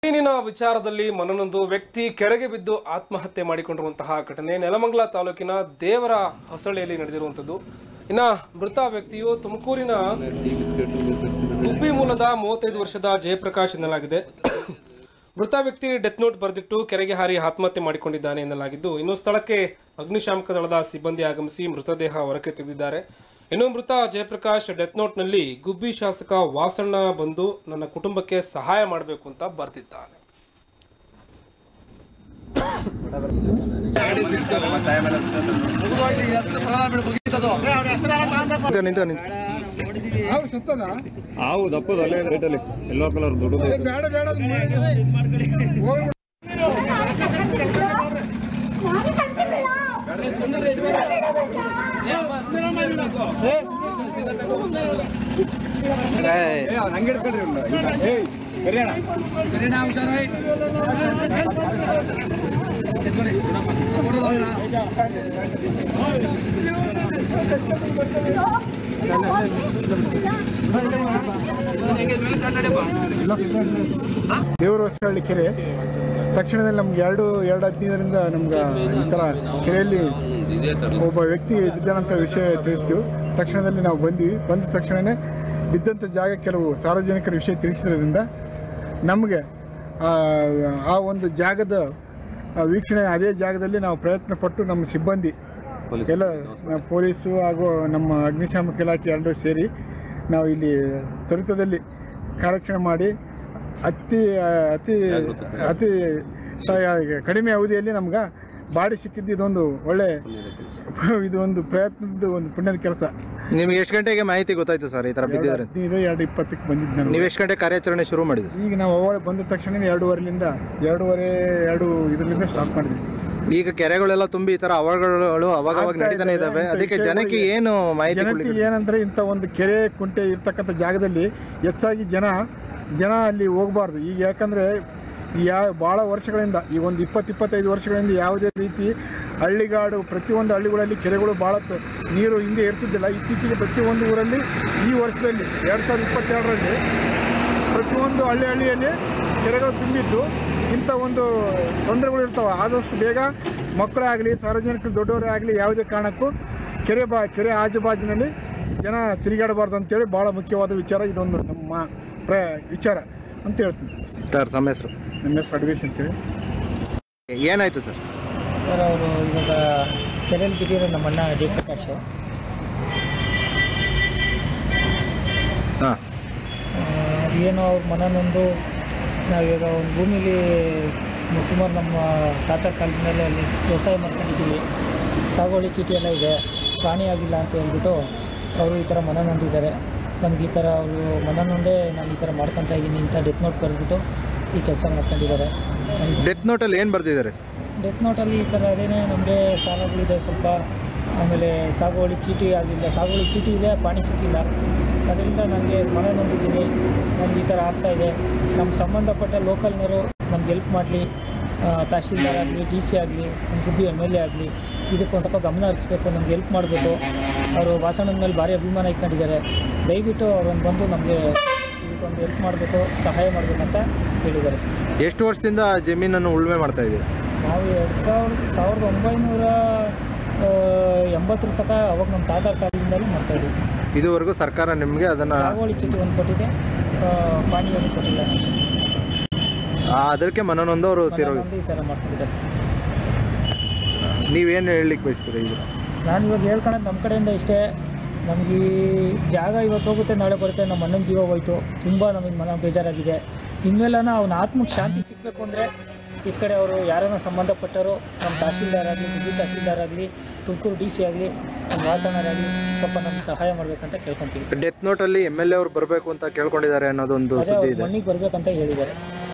ಜಮೀನಿನ ವಿಚಾರದಲ್ಲಿ ಮನನೊಂದು ವ್ಯಕ್ತಿ ಕೆಳಗೆ ಬಿದ್ದು ಆತ್ಮಹತ್ಯೆ ಮಾಡಿಕೊಂಡಿರುವಂತಹ ಘಟನೆ ನೆಲಮಂಗಲ ತಾಲೂಕಿನ ದೇವರ ಹೊಸಳೆಯಲ್ಲಿ ನಡೆದಿರುವಂಥದ್ದು ಇನ್ನ ಮೃತ ವ್ಯಕ್ತಿಯು ತುಮಕೂರಿನ ಗುಬ್ಬಿ ಮೂಲದ ಮೂವತ್ತೈದು ವರ್ಷದ ಜಯಪ್ರಕಾಶ್ ಎನ್ನಲಾಗಿದೆ ಮೃತ ವ್ಯಕ್ತಿ ಡೆತ್ ನೋಟ್ ಬರೆದಿಟ್ಟು ಕೆರೆಗೆ ಹಾರಿ ಆತ್ಮಹತ್ಯೆ ಮಾಡಿಕೊಂಡಿದ್ದಾನೆ ಎನ್ನಲಾಗಿದ್ದು ಇನ್ನು ಸ್ಥಳಕ್ಕೆ ಅಗ್ನಿಶಾಮಕ ದಳದ ಸಿಬ್ಬಂದಿ ಆಗಮಿಸಿ ಮೃತದೇಹ ಹೊರಕ್ಕೆ ತೆಗೆದಿದ್ದಾರೆ ಇನ್ನು ಮೃತ ಜಯಪ್ರಕಾಶ್ ಡೆತ್ ನೋಟ್ನಲ್ಲಿ ಗುಬ್ಬಿ ಶಾಸಕ ವಾಸಣ್ಣ ಬಂದು ನನ್ನ ಕುಟುಂಬಕ್ಕೆ ಸಹಾಯ ಮಾಡಬೇಕು ಅಂತ ಬರೆದಿದ್ದಾನೆ ನಿಂತ ನಿಂತ ಹೌದು ಸತ್ತದ ಹಾವು ದಪ್ಪದ ಅಲ್ಲೇ ರೈಟಲ್ಲಿ ಎಲ್ಲೋ ಕಲರ್ ದೊಡ್ಡದು ಬೇಡ ಬೇಡ ಅದು ಹೋಗ್ಬಿಡು. ದೇವರ ಹೊಸಹಳ್ಳಿ ಕೆರೆ ತಕ್ಷಣದಲ್ಲಿ ನಮ್ಗೆ ಎರಡು ಎರಡು ಹದಿನೈದರಿಂದ ನಮ್ಗೆ ಈ ಥರ ಕೆರೆಯಲ್ಲಿ ಒಬ್ಬ ವ್ಯಕ್ತಿ ಬಿದ್ದಾನಂತ ವಿಷಯ ತಿಳಿಸ್ತೀವಿ ತಕ್ಷಣದಲ್ಲಿ ನಾವು ಬಂದ್ವಿ ಬಂದ ತಕ್ಷಣವೇ ಬಿದ್ದಂಥ ಜಾಗ ಕೆಲವು ಸಾರ್ವಜನಿಕರ ವಿಷಯ ತಿಳಿಸಿರೋದ್ರಿಂದ ನಮಗೆ ಆ- ಆ ಒಂದು ಜಾಗದ ಆ ವೀಕ್ಷಣೆ ಅದೇ ಜಾಗದಲ್ಲಿ ನಾವು ಪ್ರಯತ್ನ ಪಟ್ಟು ನಮ್ಮ ಸಿಬ್ಬಂದಿ ಎಲ್ಲ ನಾವು ಪೊಲೀಸು ಹಾಗೂ ನಮ್ಮ ಅಗ್ನಿಶಾಮಕ ಇಲಾಖೆ ಎರಡೂ ಸೇರಿ ನಾವು ಇಲ್ಲಿ ತ್ವರಿತದಲ್ಲಿ ಕಾರ್ಯಾಚರಣೆ ಮಾಡಿ ಅತಿ ಅತಿ ಅತಿ ಸ- ಕಡಿಮೆ ಅವಧಿಯಲ್ಲಿ ನಮ್ಗೆ ಬಾಡಿ ಸಿಕ್ಕಿದ್ದು ಇದೊಂದು ಒಳ್ಳೆ ಇದು ಒಂದು ಪ್ರಯತ್ನದ ಒಂದು ಪುಣ್ಯದ ಕೆಲಸ ನಿಮ್ಗೆ ಎಷ್ಟು ಗಂಟೆಗೆ ಮಾಹಿತಿ ಗೊತ್ತಾಯ್ತು ಸರ್ ಈ ಥರ ಬಿದ್ದಿದ್ದಾರೆ ಅಂತ? ಹದಿನೈದು ಎರಡು ಇಪ್ಪತ್ತಕ್ಕೆ ಬಂದಿದ್ದು ನಾನು ನೀವು ಎಷ್ಟು ಗಂಟೆ ಕಾರ್ಯಾಚರಣೆ ಶುರು ಮಾಡಿದ್ರಿ ಸರ್ ಈಗ ನಾವು ಅವಾಗ ಬಂದ ತಕ್ಷಣ ಎರಡೂವರೆಲಿಂದ ಎರಡೂವರೆ ಎರಡು ಇದರಿಂದ ಸ್ಟಾರ್ಟ್ ಮಾಡಿದ್ವಿ ಈಗ ಕೆರೆಗಳೆಲ್ಲ ತುಂಬಿ ಈ ಥರ ಅವಘಡಗಳು ಅವಾಗ ಅವಾಗ ನಡೀತಾನೆ ಇದ್ದಾವೆ ಅದಕ್ಕೆ ಜನಕ್ಕೆ ಏನು ಮಾಹಿತಿ ಜನತೆ ಕೊಡ್ಲಿಕ್ಕೆ ಏನಂದ್ರೆ ಇಂಥ ಒಂದು ಕೆರೆ ಕುಂಟೆ ಇರ್ತಕ್ಕಂಥ ಜಾಗದಲ್ಲಿ ಹೆಚ್ಚಾಗಿ ಜನ ಜನ ಅಲ್ಲಿ ಹೋಗಬಾರ್ದು ಈಗ ಯಾಕಂದರೆ ಯಾ ಭಾಳ ವರ್ಷಗಳಿಂದ ಈ ಒಂದು ಇಪ್ಪತ್ತು ಇಪ್ಪತ್ತೈದು ವರ್ಷಗಳಿಂದ ಯಾವುದೇ ರೀತಿ ಹಳ್ಳಿಗಾಡು ಪ್ರತಿಯೊಂದು ಹಳ್ಳಿಗಳಲ್ಲಿ ಕೆರೆಗಳು ಭಾಳ ತ- ನೀರು ಹಿಂದೆ ಇರ್ತಿದ್ದಿಲ್ಲ ಇತ್ತೀಚೆಗೆ ಪ್ರತಿಯೊಂದು ಊರಲ್ಲಿ ಈ ವರ್ಷದಲ್ಲಿ ಎರಡು ಸಾವಿರದ ಇಪ್ಪತ್ತೆರಡರಲ್ಲಿ ಪ್ರತಿಯೊಂದು ಹಳ್ಳಿ ಹಳ್ಳಿಯಲ್ಲಿ ಕೆರೆಗಳು ತುಂಬಿದ್ದು ಇಂಥ ಒಂದು ತೊಂದರೆಗಳು ಇರ್ತಾವೆ ಆದಷ್ಟು ಬೇಗ ಮಕ್ಕಳೇ ಆಗಲಿ ಸಾರ್ವಜನಿಕರು ದೊಡ್ಡವರೇ ಆಗಲಿ ಯಾವುದೇ ಕಾರಣಕ್ಕೂ ಕೆರೆ ಬಾ ಕೆರೆ ಆಜುಬಾಜಿನಲ್ಲಿ ಜನ ತಿರುಗಾಡಬಾರ್ದು ಅಂತೇಳಿ ಭಾಳ ಮುಖ್ಯವಾದ ವಿಚಾರ ಇದೊಂದು ನಮ್ಮ ಪ್ರ ವಿಚಾರ ಅಂತ ಹೇಳ್ತೀನಿ ಸರ್ ತಮ್ಮ ಹೆಸರು ನಮ್ಮ ಹೆಸರು ಅಡ್ವೇಶ್ ಅಂತೇಳಿ ಏನಾಯ್ತು ಸರ್ ಸರ್ ಅವರು ಇವಾಗ ಕೆರೆಯಲ್ಲಿ ಬಿದ್ದಿರೋ ನಮ್ಮ ಅಣ್ಣ ಜಯಪ್ರಕಾಶ್ ಹಾಂ ಏನೋ ಅವ್ರ ಮನನೊಂದು ನಾವೀಗ ಒಂದು ಭೂಮಿಲಿ ಸುಮಾರು ನಮ್ಮ ತಾತರ ಕಾಲದ ಮೇಲೆ ಅಲ್ಲಿ ವ್ಯವಸಾಯ ಮಾಡ್ಕೊಂಡಿದ್ದೀವಿ ಸಾಗುವಳಿ ಚೀಟಿ ಎಲ್ಲ ಇದೆ ಪ್ರಾಣಿ ಆಗಿಲ್ಲ ಅಂತ ಹೇಳ್ಬಿಟ್ಟು ಅವರು ಈ ಥರ ಮನ ನೊಂದಿದ್ದಾರೆ ನಮ್ಗೆ ಈ ಥರ ಅವರು ಮನ ನೊಂದೇ ನಾನು ಈ ಥರ ಮಾಡ್ಕೊತಾ ಇದ್ದೀನಿ ಅಂತ ಡೆತ್ ನೋಟ್ ಬರೆದ್ಬಿಟ್ಟು ಈ ಕೆಲಸ ಮಾಡ್ಕೊಂಡಿದ್ದಾರೆ ನಮ್ಗೆ ಡೆತ್ ನೋಟಲ್ಲಿ ಏನು ಬರ್ದಿದ್ದಾರೆ ಸರ್ ಡೆತ್ ನೋಟಲ್ಲಿ ಈ ಥರ ಅದೇನೇ ನಮಗೆ ಸಾಲಗಳಿದೆ ಸ್ವಲ್ಪ ಆಮೇಲೆ ಸಾಗುವಳಿ ಚೀಟಿ ಆಗಿಲ್ಲ ಸಾಗುವಳಿ ಚೀಟಿ ಇದೆ ಪಾಣಿ ಸಿಕ್ಕಿಲ್ಲ ಅದರಿಂದ ನನಗೆ ಮನೆ ನೊಂದಿದ್ದೀನಿ ನನಗೆ ಈ ಥರ ಆಗ್ತಾ ಇದೆ ನಮ್ಮ ಸಂಬಂಧಪಟ್ಟ ಲೋಕಲ್ನವರು ನಮ್ಗೆ ಹೆಲ್ಪ್ ಮಾಡಲಿ ತಹಶೀಲ್ದಾರ್ ಆಗಲಿ ಡಿ ಸಿ ಆಗಲಿ ನಮ್ಮ ಗುಬ್ಬಿ ಎಮ್ ಎಲ್ ಎ ಆಗಲಿ ಇದಕ್ಕೊಂದು ಸ್ವಲ್ಪ ಗಮನ ಹರಿಸ್ಬೇಕು ನಮ್ಗೆ ಹೆಲ್ಪ್ ಮಾಡಬೇಕು ಅವರು ವಾಸಣ್ಣನ ಮೇಲೆ ಭಾರಿ ಅಭಿಮಾನ ಇಟ್ಕೊಂಡಿದ್ದಾರೆ ದಯವಿಟ್ಟು ಅವ್ರೊಂದು ಬಂದು ನಮಗೆ ಇದಕ್ಕೊಂದು ಹೆಲ್ಪ್ ಮಾಡಬೇಕು ಸಹಾಯ ಮಾಡಬೇಕಂತ ಹೇಳಿದ್ದಾರೆ ಸರ್ ಎಷ್ಟು ವರ್ಷದಿಂದ ಜಮೀನನ್ನು ಉಳುಮೆ ಮಾಡ್ತಾ ಇದ್ದೀರಿ ನಾವು ಎರಡು ಸಾವಿರದ ಸಾವಿರದ ಒಂಬೈನೂರ ಆ, ಎಂಬತ್ತರ ತನಕ ಅವಾಗ ನಮ್ಮ ತಾತ ಕಾಲದಿಂದಲೂ ಮಾಡ್ತಾ ಇದ್ದೀವಿ ಇದುವರೆಗೂ ಸರ್ಕಾರ ನಿಮಗೆ ಅದನ್ನು ಸಾಗುವಳಿ ಚೀಟಿ ಒಂದು ಕೊಟ್ಟಿದೆ ಆ, ಪಾಣಿ ಒಂದು ಕೊಟ್ಟಿಲ್ಲ ಅದಕ್ಕೆ ಮನನೊಂದು ಅವರು ತಿರೋ ಮನೆಯಲ್ಲೊಂದು ಈ ಥರ ಮಾಡ್ಕೊಂಡಿದ್ದಾರೆ ಸರ್ ನೀವೇನು ಹೇಳಲಿಕ್ಕೆ ಬಯಸ್ತೀರಾ ಇದು ನಾನು ಇವಾಗ ಹೇಳ್ಕೊಳೋದು ನಮ್ಮ ಕಡೆಯಿಂದ ಇಷ್ಟೇ ನಮಗೆ ಈ ಜಾಗ ಇವತ್ತು ಹೋಗುತ್ತೆ ನಾಳೆ ಬರುತ್ತೆ ನಮ್ಮ ಅಣ್ಣನ ಜೀವ ಹೋಯ್ತು ತುಂಬ ನಮಗೆ ಮನ ಬೇಜಾರಾಗಿದೆ ಇನ್ಮೇಲನ ಅವನ ಆತ್ಮಕ್ಕೆ ಶಾಂತಿ ಸಿಗಬೇಕು ಅಂದರೆ ಈ ಕಡೆ ಅವರು ಯಾರನ್ನ ಸಂಬಂಧಪಟ್ಟರು ನಮ್ಮ ತಹಸೀಲ್ದಾರ್ ಆಗಲಿ ಗುಬ್ಬಿ ತಹಸೀಲ್ದಾರ್ ಆಗಲಿ ತುಮಕೂರು ಡಿ ಸಿ ಆಗಲಿ ನಮ್ಮ ವಾಸನರಾಗಲಿ ಸ್ವಲ್ಪ ನಮ್ಗೆ ಸಹಾಯ ಮಾಡಬೇಕಂತ ಕೇಳ್ಕೊತೀವಿ ಡೆತ್ ನೋಟಲ್ಲಿ ಎಮ್ ಎಲ್ ಎ ಅವ್ರು ಬರಬೇಕು ಅಂತ ಕೇಳ್ಕೊಂಡಿದ್ದಾರೆ ಅನ್ನೋದೊಂದು ಅದೇ ಸುದ್ದಿ ಅವ್ರು ಇದೆ ಮಣ್ಣಿಗೆ ಬರಬೇಕಂತ ಹೇಳಿದ್ದಾರೆ